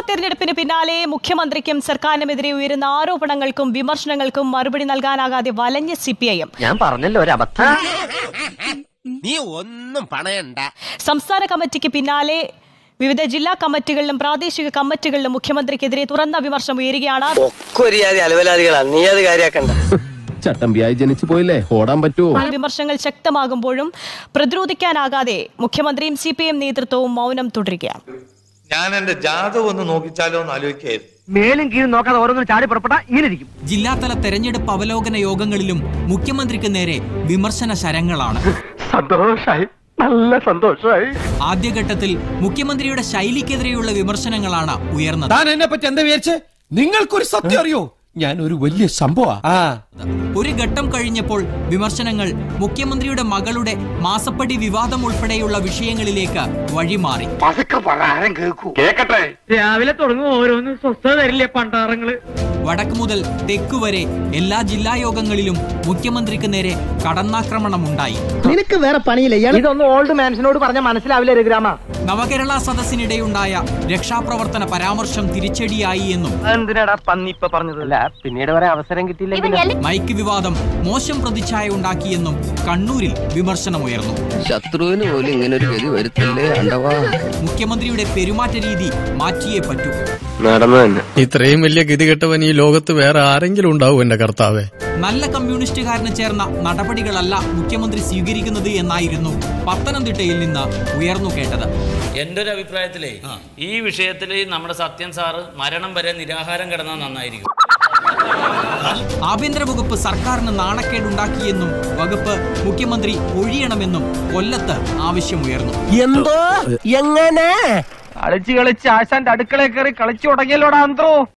തെരഞ്ഞെടുപ്പിന് പിന്നാലെ മുഖ്യമന്ത്രിക്കും സർക്കാരിനുമെതിരെ ഉയരുന്ന ആരോപണങ്ങൾക്കും വിമർശനങ്ങൾക്കും മറുപടി നൽകാനാകാതെ വലഞ്ഞ സി പി ഐ എം ഞാൻ പറഞ്ഞല്ലോ ഒരു അബദ്ധം നീ ഒന്നും പണയണ്ട സംസ്ഥാന കമ്മിറ്റിക്ക് പിന്നാലെ വിവിധ ജില്ലാ കമ്മിറ്റികളിലും പ്രാദേശിക കമ്മിറ്റികളിലും മുഖ്യമന്ത്രിക്കെതിരെ തുറന്ന വിമർശനം ഉയരുകയാണ് ഒക്കെ ഒരു ജാതി അലവലാദികളാണ് നീ അത് കാര്യാക്കണ്ട ചട്ടമ്പിയായി ജനിച്ചു പോയില്ലേ ഓടാൻ പറ്റുമോ വിമർശനങ്ങൾ ശക്തമാകുമ്പോഴും പ്രതിരോധിക്കാനാകാതെ മുഖ്യമന്ത്രിയും സി പി എം നേതൃത്വവും മൗനം തുടരുകയാണ് ഞാൻ എന്റെ ജാതകം ഒന്ന് നോക്കിച്ചാലോ എന്ന് ആലോചിക്കായിരുന്നു മേലും കീഴും നോക്കാതെ ഓരോന്നും ചാടി പുറപ്പെട്ടാ ഇങ്ങനെ ഇരിക്കും ജില്ലാതല തെരഞ്ഞെടുപ്പ് അവലോകന യോഗങ്ങളിലും മുഖ്യമന്ത്രിക്ക് നേരെ വിമർശന ശരങ്ങളാണ് സന്തോഷായി നല്ല സന്തോഷായി ആദ്യഘട്ടത്തിൽ മുഖ്യമന്ത്രിയുടെ ശൈലിക്കെതിരെയുള്ള വിമർശനങ്ങളാണ് ഉയർന്നത് താൻ എന്നെ പറ്റി എന്താ വിചാരിച്ചേ നിങ്ങൾക്കൊരു സത്യം അറിയോ ഞാൻ ഒരു വലിയ സംഭവ ആ ഒരു ഘട്ടം കഴിഞ്ഞപ്പോൾ വിമർശനങ്ങൾ മുഖ്യമന്ത്രിയുടെ മകളുടെ മാസപ്പടി വിവാദം ഉൾപ്പെടെയുള്ള വിഷയങ്ങളിലേക്ക് വഴിമാറി രാവിലെ തുടങ്ങും ഓരോന്ന് സ്വസ്ഥത തരില്ലേ പണ്ടാറങ്ങള് വടക്ക് മുതൽ തെക്കു വരെ എല്ലാ ജില്ലാ യോഗങ്ങളിലും മുഖ്യമന്ത്രിക്ക് നേരെ കടന്നാക്രമണമുണ്ടായി നിനക്ക് വേറെ പണിയില്ല ഇതൊന്നും ഓൾഡ് മാൻസിനോട് പറഞ്ഞാൽ മനസ്സിലാവില്ല രഘുരാമ നവകേരള സദസ്സിനിടെയുണ്ടായ രക്ഷാപ്രവർത്തന പരാമർശം തിരിച്ചടിയായി എന്നും എന്തിനാടാ പന്നി ഇപ്പൊ പറഞ്ഞത് അല്ല പിന്നീട് വരെ അവസരം കിട്ടിയില്ലെങ്കിൽ മൈക്ക് വിവാദം മോശം പ്രതിച്ഛായ ഉണ്ടാക്കിയെന്നും കണ്ണൂരിൽ വിമർശനമുയർന്നു ശത്രുവിന് പോലും ഇങ്ങനെ ഒരു ഗതി വരുത്തല്ലേ അണ്ടവാ മുഖ്യമന്ത്രിയുടെ പെരുമാറ്റ രീതി മാറ്റിയേ പറ്റൂ നടന്നു തന്നെ ഇത്രയും വലിയ ഗതികെട്ടവൻ ഈ ലോകത്ത് വേറെ ആരെങ്കിലും ഉണ്ടാവും എന്റെ കർത്താവേ നല്ല കമ്മ്യൂണിസ്റ്റുകാരന് ചേർന്ന നടപടികളല്ല മുഖ്യമന്ത്രി സ്വീകരിക്കുന്നത് എന്നായിരുന്നു പത്തനംതിട്ടയിൽ നിന്ന് ഉയർന്നു കേട്ടത് എൻ്റെ ഒരു അഭിപ്രായത്തിലേ ഈ വിഷയത്തിൽ നമ്മുടെ സത്യൻ സാറ് മരണം വരെ നിരാഹാരം കിടന്നാൽ നന്നായിരിക്കും ആഭ്യന്തര വകുപ്പ് സർക്കാരിന് നാണക്കേടുണ്ടാക്കിയെന്നും വകുപ്പ് മുഖ്യമന്ത്രി ഒഴിയണമെന്നും കൊല്ലത്ത് ആവശ്യമുയർന്നു എന്തോ എങ്ങനെ കളിച്ച് കളിച്ച് ആശാന്റെ അടുക്കളയിൽ കയറി കളിച്ചു തുടങ്ങിയല്ലോടാ അന്ത്രോ